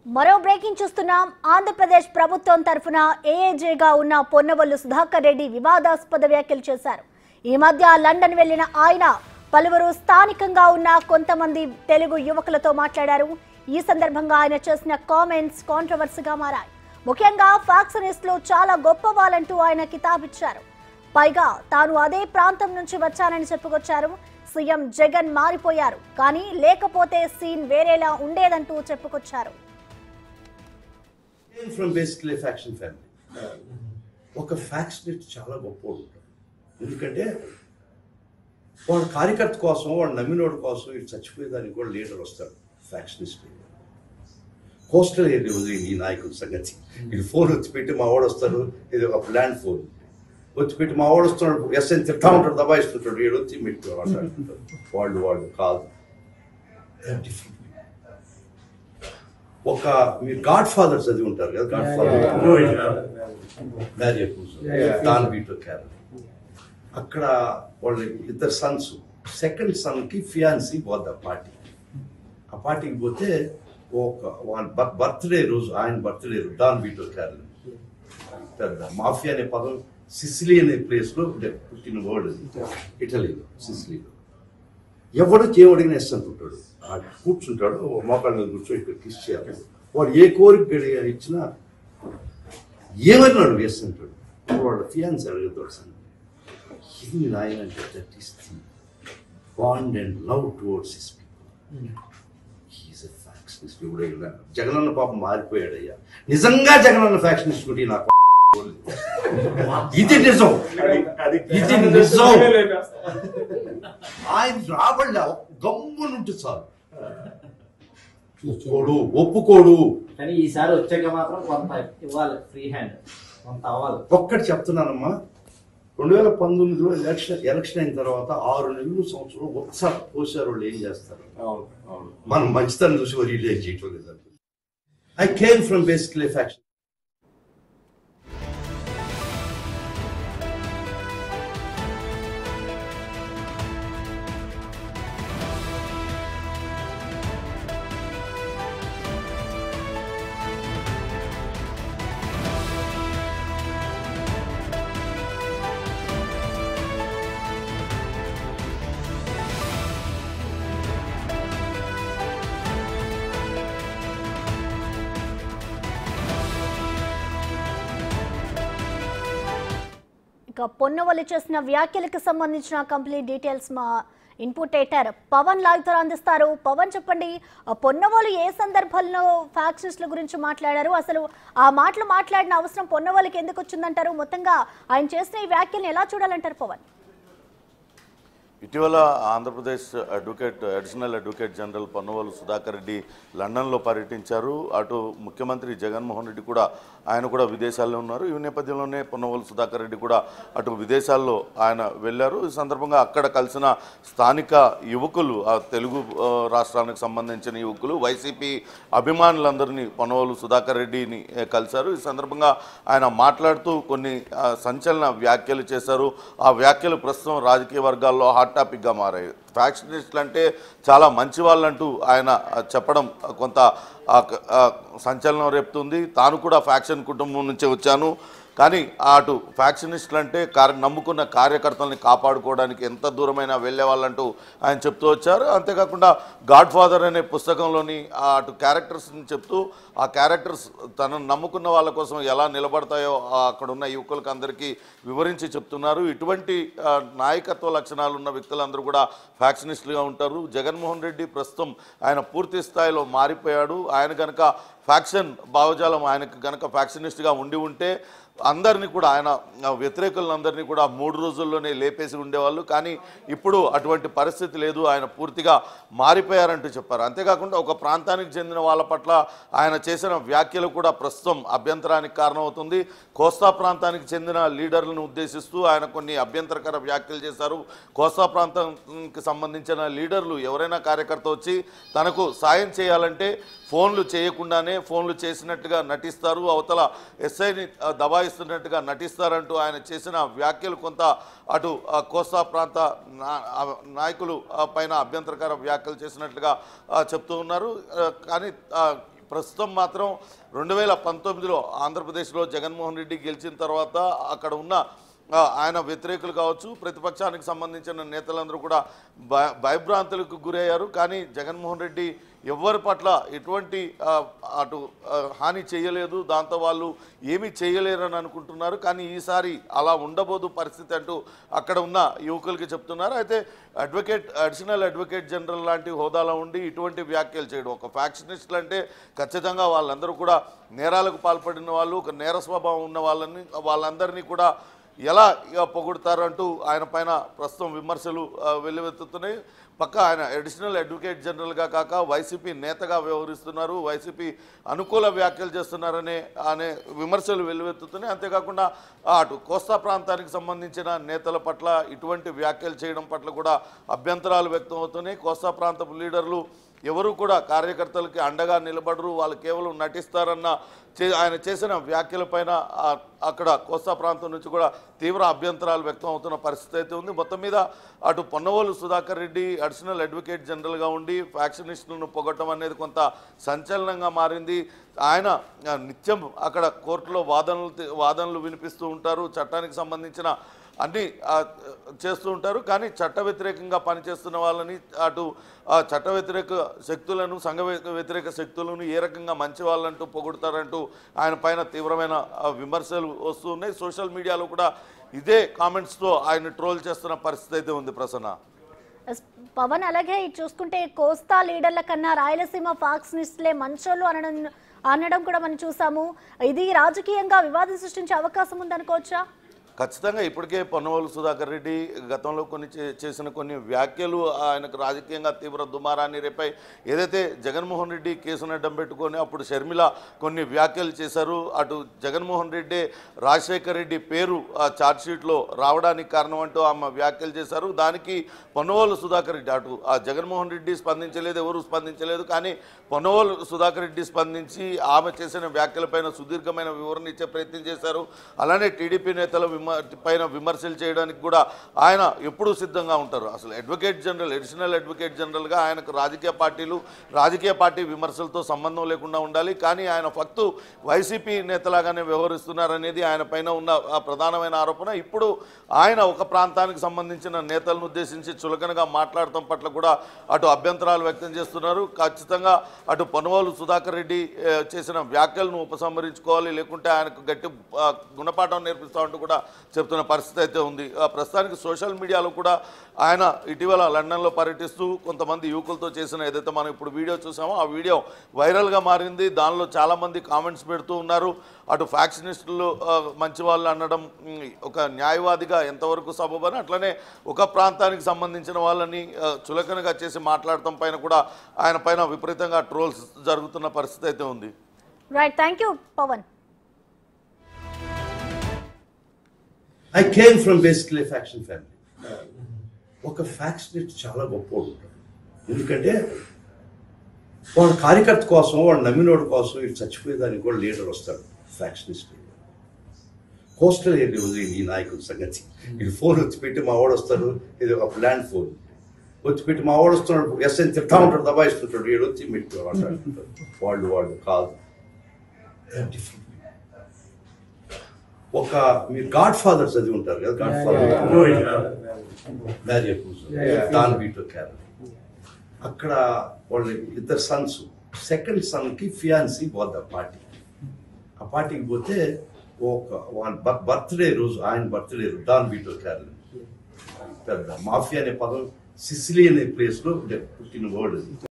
మరో బ్రేకింగ్ చూస్తున్నాం ఆంధ్రప్రదేశ్ ప్రభుత్వం తరఫున ఏఏజేగా ఉన్న పొన్నవల్లు సుధాకర్ రెడ్డి వివాదాస్పద వ్యాఖ్యలు చేశారు ఈ మధ్య లండన్ వెళ్లిన ఆయన పలువురు స్థానికంగా ఉన్న కొంతమంది తెలుగు యువకులతో మాట్లాడారు ఈ సందర్భంగా ఆయన చేసిన కామెంట్స్ కాంట్రవర్సీగా మారాయి ముఖ్యంగా ఫాక్సనిస్టులు చాలా గొప్ప వాళ్ళంటూ ఆయన కితాబిచ్చారు పైగా తాను అదే ప్రాంతం నుంచి వచ్చానని చెప్పుకొచ్చారు సీఎం జగన్ మారిపోయారు కానీ లేకపోతే సీన్ వేరేలా ఉండేదంటూ చెప్పుకొచ్చారు came from basically a faction family. ఒక ఫ్యాక్షనిస్ట్ చాలా గొప్పవాడు ఉంటాడు ఎందుకంటే వాడు కార్యకర్త కోసం వాడు నమ్మినోడి కోసం ఇటు చచ్చిపోయేదానికి కూడా లీడర్ వస్తాడు ఫ్యాక్షనిస్ట్ కోస్టల్ ఏరియా ఉంది ఈ నాయకుడి సంగతి ఇది ఫోన్ వచ్చి పెట్టి మా వాడు వస్తాడు ఇది ఒక ప్లాన్ ఫోన్ వచ్చి పెట్టి మా వాడు వస్తున్నాడు ఎస్ఎన్ తిట్టా ఉంటాడు దబాయిస్తుంటాడు ఏడు వచ్చి మెట్టు మాట్లాడుతుంటాడు వాళ్ళు వాళ్ళు కాదు డిఫరెంట్ ఒక మీరు గాడ్ ఫాదర్ చదివి ఉంటారు కదా godfather Mary Don Vito క్యారల్ అక్కడ వాళ్ళ ఇద్దరు సన్స్ సెకండ్ సన్ కి ఫియాన్సీ పోద్ది ఆ పార్టీ ఆ పార్టీకి పోతే ఒక వాళ్ళ బర్త్డే రోజు ఆయన బర్త్డే రోజు డాన్ బీటో క్యారల్ పెద్ద మాఫియా అనే పదం సిసిలీ అనే ప్లేస్ లో పుట్టిన వర్డ్ ఇటలీలో సిసిలీలో ఎవడు చేయవడిగిన ఇస్తుంటాడు ఆ కూర్చుంటాడు ఓ మోకాళ్ళ మీద కూర్చొని ఇక్కడ కిస్ చేయాలి వాడు ఏ కోరిక గడిగా ఇచ్చినా ఏమన్నాడు వేస్తుంటాడు వాడు ఫియాన్స్ అడుగుతాడు సార్ ఇది నాయన అంటే that is the bond and love towards his people he's a factionist ఇప్పుడు ఇలా జగనన్న పాపం మారిపోయాడయ్యా నిజంగా జగనన్న ఫ్యాక్షనిస్ట్ ఉంటే నాకు ఇది నిజం ఇది నిజం ఆయన రాబడ్డ గమ్మునుంటే చాలు ఒప్పుకోడు ఒప్పుకోడు కానీ ఈసారి వచ్చాక మాత్రం కొంత ఇవ్వాలి ఫ్రీ హ్యాండ్ కొంత అవ్వాలి ఒక్కటి చెప్తున్నానమ్మా రెండు వేల పంతొమ్మిదిలో ఎలక్షన్ ఎలక్షన్ అయిన తర్వాత ఆరు నెలలు సంవత్సరం ఒకసారి పోసారు వాళ్ళు ఏం చేస్తారు మనం మంచితనం చూసి వరి చేయటం లేదు I came from basically faction ఇక పొన్నవల్లి చేసిన వ్యాఖ్యలకు సంబంధించిన కంప్లీట్ డీటెయిల్స్ మా ఇన్పుట్ ఎడిటర్ పవన్ లాగ్తో అందిస్తారు పవన్ చెప్పండి ఆ పొన్నవోలు ఏ సందర్భంలో ఫ్యాక్షనిస్టుల గురించి మాట్లాడారు అసలు ఆ మాటలు మాట్లాడిన అవసరం పొన్నవోలుకి ఎందుకు వచ్చిందంటారు మొత్తంగా ఆయన చేసిన ఈ వ్యాఖ్యల్ని ఎలా చూడాలంటారు పవన్ ఇటీవల Andhra Pradesh advocate additional advocate general Ponnavolu Sudhakar Reddy లండన్లో పర్యటించారు అటు ముఖ్యమంత్రి జగన్మోహన్ రెడ్డి కూడా ఆయన కూడా విదేశాల్లో ఉన్నారు ఈ నేపథ్యంలోనే పొన్నవలు సుధాకర్ రెడ్డి కూడా అటు విదేశాల్లో ఆయన వెళ్ళారు ఈ సందర్భంగా అక్కడ కలిసిన స్థానిక యువకులు ఆ తెలుగు ఆ, రాష్ట్రానికి సంబంధించిన యువకులు వైసీపీ అభిమానులందరినీ పొన్నవలు సుధాకర్ రెడ్డిని ఏ, కలిశారు ఈ సందర్భంగా ఆయన మాట్లాడుతూ కొన్ని ఆ, సంచలన వ్యాఖ్యలు చేశారు ఆ వ్యాఖ్యలు ప్రస్తుతం రాజకీయ వర్గాల్లో హాట్ టాపిక్గా మారాయి ఫ్యాక్షనిస్టులు అంటే చాలా మంచి వాళ్ళంటూ ఆయన ఆ, చెప్పడం కొంత ఆ, క- ఆ, సంచలనం రేపుతుంది తాను కూడా ఫ్యాక్షన్ కుటుంబం నుంచే వచ్చాను కానీ అటు ఫ్యాక్షనిస్టులు అంటే కార్య నమ్ముకున్న కార్యకర్తల్ని కాపాడుకోవడానికి ఎంత దూరమైనా వెళ్ళే వాళ్ళంటూ ఆయన చెప్తూ వచ్చారు అంతేకాకుండా గాడ్ ఫాదర్ అనే పుస్తకంలోని ఆ అటు క్యారెక్టర్స్ని చెప్తూ ఆ క్యారెక్టర్స్ తనను నమ్ముకున్న వాళ్ళ కోసం ఎలా నిలబడతాయో ఆ అక్కడ ఉన్న యువకులకు అందరికీ వివరించి చెప్తున్నారు ఇటువంటి ఆ, నాయకత్వ లక్షణాలు ఉన్న వ్యక్తులందరూ కూడా ఫ్యాక్షనిస్టులుగా ఉంటారు జగన్మోహన్ రెడ్డి ప్రస్తుతం ఆయన పూర్తి స్థాయిలో మారిపోయాడు ఆయన కనుక ఫ్యాక్షన్ భావజాలం ఆయనకు కనుక ఫ్యాక్షనిస్ట్గా ఉండి ఉంటే అందరినీ కూడా ఆయన ఆ, వ్యతిరేకులందరినీ కూడా మూడు రోజుల్లోనే లేపేసి ఉండేవాళ్ళు కానీ ఇప్పుడు అటువంటి పరిస్థితి లేదు ఆయన పూర్తిగా మారిపోయారంటూ చెప్పారు అంతేకాకుండా ఒక ప్రాంతానికి చెందిన వాళ్ళ పట్ల ఆయన చేసిన వ్యాఖ్యలు కూడా ప్రస్తుతం అభ్యంతరానికి కారణమవుతుంది కోస్తా ప్రాంతానికి చెందిన లీడర్లను ఉద్దేశిస్తూ ఆయన కొన్ని అభ్యంతరకర వ్యాఖ్యలు చేశారు కోస్తా ప్రాంతానికి సంబంధించిన లీడర్లు ఎవరైనా కార్యకర్త వచ్చి తనకు సాయం చేయాలంటే ఫోన్లు చేయకుండానే ఫోన్లు చేసినట్టుగా నటిస్తారు అవతల ఎస్ఐని ఆ, దబాయిస్తున్నట్టుగా నటిస్తారంటూ ఆయన చేసిన వ్యాఖ్యలు కొంత అటు ఆ, కోస్తా ప్రాంత నా- ఆ, నాయకులు ఆ, పైన అభ్యంతరకర వ్యాఖ్యలు చేసినట్లుగా ఆ, చెప్తూ ఉన్నారు ఆ, కానీ ఆ, ప్రస్తుతం మాత్రం రెండు వేల పంతొమ్మిదిలో ఆంధ్రప్రదేశ్లో జగన్మోహన్ రెడ్డి గెలిచిన తర్వాత అక్కడ ఉన్న ఆ, ఆయన వ్యతిరేకులు కావచ్చు ప్రతిపక్షానికి సంబంధించిన నేతలందరూ కూడా భయ భయభ్రాంతులకు గురయ్యారు కానీ జగన్మోహన్ రెడ్డి ఎవరి పట్ల ఎటువంటి ఆ, అటు ఆ, హాని చేయలేదు దాంతో వాళ్ళు ఏమీ చేయలేరని అనుకుంటున్నారు కానీ ఈసారి అలా ఉండబోదు పరిస్థితి అంటూ అక్కడ ఉన్న యువకులకి చెప్తున్నారు అయితే అడ్వకేట్ అడిషనల్ అడ్వకేట్ జనరల్ లాంటి హోదాలో ఉండి ఇటువంటి వ్యాఖ్యలు చేయడం ఒక ఫ్యాక్షనిస్టులు అంటే ఖచ్చితంగా వాళ్ళందరూ కూడా నేరాలకు పాల్పడిన వాళ్ళు ఒక నేర స్వభావం ఉన్న వాళ్ళని వాళ్ళందరినీ కూడా ఎలా ఇక పొగుడతారంటూ ఆయన పైన ప్రస్తుతం విమర్శలు ఆ, వెల్లువెత్తుతున్నాయి పక్క ఆయన అడిషనల్ అడ్వకేట్ జనరల్గా కాక వైసీపీ నేతగా వ్యవహరిస్తున్నారు వైసీపీ అనుకూల వ్యాఖ్యలు చేస్తున్నారనే అనే విమర్శలు వెల్లువెత్తుతున్నాయి అంతేకాకుండా ఆ, అటు కోస్తా ప్రాంతానికి సంబంధించిన నేతల పట్ల ఇటువంటి వ్యాఖ్యలు చేయడం పట్ల కూడా అభ్యంతరాలు వ్యక్తం అవుతున్నాయి కోస్తా ప్రాంతపు లీడర్లు ఎవరు కూడా కార్యకర్తలకి అండగా నిలబడరు వాళ్ళు కేవలం నటిస్తారన్న చే ఆయన చేసిన వ్యాఖ్యలపైన ఆ, అక్కడ కోస్తా ప్రాంతం నుంచి కూడా తీవ్ర అభ్యంతరాలు వ్యక్తం అవుతున్న పరిస్థితి అయితే ఉంది మొత్తం మీద అటు పొన్నవోలు సుధాకర్ రెడ్డి అడిషనల్ అడ్వకేట్ జనరల్గా ఉండి ఫ్యాక్షనిస్టులను పొగట్టం అనేది కొంత సంచలనంగా మారింది ఆయన ఆ, నిత్యం అక్కడ కోర్టులో వాదనలు తి- వాదనలు వినిపిస్తూ ఉంటారు చట్టానికి సంబంధించిన అన్నీ ఆ, చేస్తూ ఉంటారు కానీ చట్ట వ్యతిరేకంగా పనిచేస్తున్న వాళ్ళని అటు ఆ, చట్ట వ్యతిరేక శక్తులను సంఘ వ్య- వ్యతిరేక శక్తులను ఏ రకంగా మంచి వాళ్ళంటూ పొగుడతారంటూ ఆయన పైన తీవ్రమైన ఆ, విమర్శలు వస్తున్నాయి సోషల్ మీడియాలో కూడా ఇదే కామెంట్స్తో ఆయన ట్రోల్ చేస్తున్న పరిస్థితి అయితే ఉంది ప్రసన్న ఎస్, పవన్ అలాగే ఇది చూసుకుంటే కోస్తా లీడర్ల కన్నా రాయలసీమ ఫాక్స్నిస్టులే మంచోళ్ళు అనడం అనడం కూడా మనం చూసాము ఇది రాజకీయంగా వివాదం సృష్టించే అవకాశం ఉందనుకోవచ్చా ఖచ్చితంగా ఇప్పటికే పొన్నవోలు సుధాకర్ రెడ్డి గతంలో కొన్ని చే- చేసిన కొన్ని వ్యాఖ్యలు ఆయనకు రాజకీయంగా తీవ్ర దుమారాన్ని రేపై ఏదైతే జగన్మోహన్ రెడ్డి కేసును అడ్డం పెట్టుకొని అప్పుడు షర్మిల కొన్ని వ్యాఖ్యలు చేశారు అటు జగన్మోహన్ రెడ్డి రాజశేఖర్ రెడ్డి పేరు ఆ ఛార్జ్షీట్లో రావడానికి కారణం అంటూ ఆమె వ్యాఖ్యలు చేశారు దానికి పొన్నవోలు సుధాకర్ రెడ్డి అటు ఆ జగన్మోహన్ రెడ్డి స్పందించలేదు ఎవరు స్పందించలేదు కానీ పొన్నవోలు సుధాకర్ రెడ్డి స్పందించి ఆమె చేసిన వ్యాఖ్యలపైన సుదీర్ఘమైన వివరణ ఇచ్చే ప్రయత్నం చేశారు అలానే టీడీపీ నేతల విమ పైన విమర్శలు చేయడానికి కూడా ఆయన ఎప్పుడూ సిద్ధంగా ఉంటారు అసలు అడ్వకేట్ జనరల్ అడిషనల్ అడ్వకేట్ జనరల్గా ఆయనకు రాజకీయ పార్టీలు రాజకీయ పార్టీ విమర్శలతో సంబంధం లేకుండా ఉండాలి కానీ ఆయన ఫక్తు వైసీపీ నేతలాగానే వ్యవహరిస్తున్నారనేది ఆయన పైన ఉన్న ఆ ప్రధానమైన ఆరోపణ ఇప్పుడు ఆయన ఒక ప్రాంతానికి సంబంధించిన నేతలను ఉద్దేశించి చులకనగా మాట్లాడటం పట్ల కూడా అటు అభ్యంతరాలు వ్యక్తం చేస్తున్నారు ఖచ్చితంగా అటు పనువాలు సుధాకర్ రెడ్డి ఏ, చేసిన వ్యాఖ్యలను ఉపసంహరించుకోవాలి లేకుంటే ఆయనకు గట్టి ఆ, గుణపాఠం నేర్పిస్తామంటూ కూడా చెప్తున్న పరిస్థితి అయితే ఉంది ఆ, ప్రస్తుతానికి సోషల్ మీడియాలో కూడా ఆయన ఇటీవల లండన్లో పర్యటిస్తూ కొంతమంది యువకులతో చేసిన ఏదైతే మనం ఇప్పుడు వీడియో చూసామో ఆ వీడియో వైరల్గా మారింది దానిలో చాలామంది కామెంట్స్ పెడుతూ ఉన్నారు అటు ఫ్యాక్షనిస్టులు ఆ, మంచి వాళ్ళు అనడం ఉమ్, ఒక న్యాయవాదిగా ఎంతవరకు సబబని అట్లనే ఒక ప్రాంతానికి సంబంధించిన వాళ్ళని ఆ, చులకనగా చేసి మాట్లాడటం పైన కూడా ఆయన పైన విపరీతంగా ట్రోల్స్ జరుగుతున్న పరిస్థితి అయితే ఉంది right thank you Pavan I came from basically faction family ఒక ఫ్యాక్షనిస్ట్ చాలా గొప్పోడు ఉంటాడు ఎందుకంటే వాళ్ళ కార్యకర్త కోసం వాడు నమ్మినోడి కోసం ఇటు చచ్చిపోయేదానికి కూడా లీడర్ వస్తాడు ఫ్యాక్షనిస్ట్ కోస్టల్ ఏరియా ఉంది ఈ నాయకుడి సంగతి ఇది ఫోన్ వచ్చి పెట్టి మా వాడు వస్తాడు ఇది ఒక ల్యాండ్ ఫోన్ వచ్చి పెట్టి మా వాడు వస్తున్నాడు ఎస్ఎన్ తిట్టా ఉంటాడు దబాయిస్తుంటాడు వీడు వచ్చి మెట్టు మాట్లాడుతుంటాడు వాళ్ళు వాళ్ళు కాదు డిఫరెంట్ ఒక మీరు గాడ్ ఫాదర్ చదివి ఉంటారు కదా godfather Mary Don Vito క్యారల్ అక్కడ వాళ్ళ ఇద్దరు సన్స్ సెకండ్ సన్ కి ఫియాన్సీ పోద్ది ఆ పార్టీ ఆ పార్టీకి పోతే ఒక వాళ్ళ బర్త్డే రోజు ఆయన బర్త్డే రోజు డాన్ వీటో క్యారల్ పెద్ద మాఫియా అనే పదం సిసిలీ అనే ప్లేస్ లో పుట్టిన వర్డ్ అది